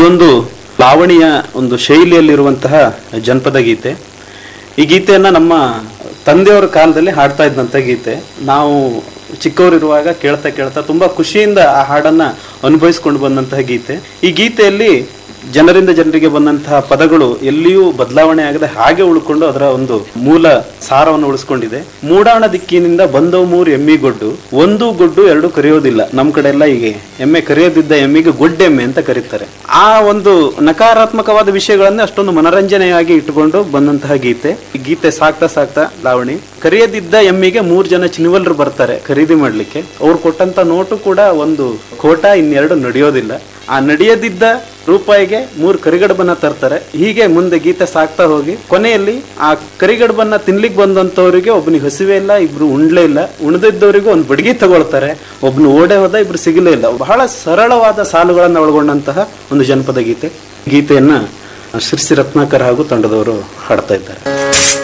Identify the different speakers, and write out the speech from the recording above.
Speaker 1: ಇದೊಂದು ಲಾವಣಿಯ ಒಂದು ಶೈಲಿಯಲ್ಲಿರುವಂತಹ ಜನಪದ ಗೀತೆ ಈ ಗೀತೆಯನ್ನ ನಮ್ಮ ತಂದೆಯವರ ಕಾಲದಲ್ಲಿ ಹಾಡ್ತಾ ಇದ್ದಂಥ ಗೀತೆ ನಾವು ಚಿಕ್ಕವರಿರುವಾಗ ಕೇಳ್ತಾ ಕೇಳ್ತಾ ತುಂಬಾ ಖುಷಿಯಿಂದ ಆ ಹಾಡನ್ನ ಅನುಭವಿಸ್ಕೊಂಡು ಬಂದಂತಹ ಗೀತೆ ಈ ಗೀತೆಯಲ್ಲಿ ಜನರಿಂದ ಜನರಿಗೆ ಬಂದಂತಹ ಪದಗಳು ಎಲ್ಲಿಯೂ ಬದಲಾವಣೆ ಆಗದೆ ಹಾಗೆ ಉಳ್ಕೊಂಡು ಅದರ ಒಂದು ಮೂಲ ಸಾರವನ್ನು ಉಳಿಸ್ಕೊಂಡಿದೆ ಮೂಡಾಣ ದಿಕ್ಕಿನಿಂದ ಬಂದವು ಮೂರು ಎಮ್ಮಿಗೊಡ್ಡು ಒಂದು ಗೊಡ್ಡು ಎರಡು ಕರೆಯೋದಿಲ್ಲ ನಮ್ ಕಡೆ ಎಲ್ಲ ಹೀಗೆ ಎಮ್ಮೆ ಕರೆಯೋದಿದ್ದ ಎಮ್ಮಿಗೆ ಗೊಡ್ಡೆಮ್ಮೆ ಅಂತ ಕರೀತಾರೆ ಆ ಒಂದು ನಕಾರಾತ್ಮಕವಾದ ವಿಷಯಗಳನ್ನೇ ಅಷ್ಟೊಂದು ಮನರಂಜನೆಯಾಗಿ ಇಟ್ಟುಕೊಂಡು ಬಂದಂತಹ ಗೀತೆ ಈ ಗೀತೆ ಸಾಕ್ತಾ ಸಾಕ್ತಾ ಲಾವಣಿ ಕರೆಯದಿದ್ದ ಎಮ್ಮಿಗೆ ಮೂರ್ ಜನ ಚಿನಿವಲ್ರು ಬರ್ತಾರೆ ಖರೀದಿ ಮಾಡ್ಲಿಕ್ಕೆ ಅವ್ರು ಕೊಟ್ಟಂತ ನೋಟು ಕೂಡ ಒಂದು ಕೋಟ ಇನ್ನೆರಡು ನಡೆಯೋದಿಲ್ಲ ಆ ನಡೆಯದಿದ್ದ ರೂಪಾಯಿಗೆ ಮೂರು ಕರಿಗಡಬನ್ನ ತರ್ತಾರೆ ಹೀಗೆ ಮುಂದೆ ಗೀತೆ ಸಾಕ್ತಾ ಹೋಗಿ ಕೊನೆಯಲ್ಲಿ ಆ ಕರಿಗಡಬನ್ನ ತಿನ್ಲಿಕ್ಕೆ ಬಂದಂತವರಿಗೆ ಒಬ್ಬನಿಗೆ ಹಸಿವೆ ಇಲ್ಲ ಇಬ್ರು ಉಣ್ಲೇ ಇಲ್ಲ ಉಣ್ದಿದ್ದವರಿಗೂ ಒಂದು ಬಡಗಿ ತಗೊಳ್ತಾರೆ ಒಬ್ನು ಓಡೆ ಹೋದ ಇಬ್ರು ಸಿಗಲೇ ಇಲ್ಲ ಬಹಳ ಸರಳವಾದ ಸಾಲುಗಳನ್ನು ಒಳಗೊಂಡಂತಹ ಒಂದು ಜನಪದ ಗೀತೆ ಗೀತೆಯನ್ನ ಶ್ರೀ ರತ್ನಾಕರ್ ಹಾಗೂ ತಂಡದವರು ಹಾಡ್ತಾ ಇದ್ದಾರೆ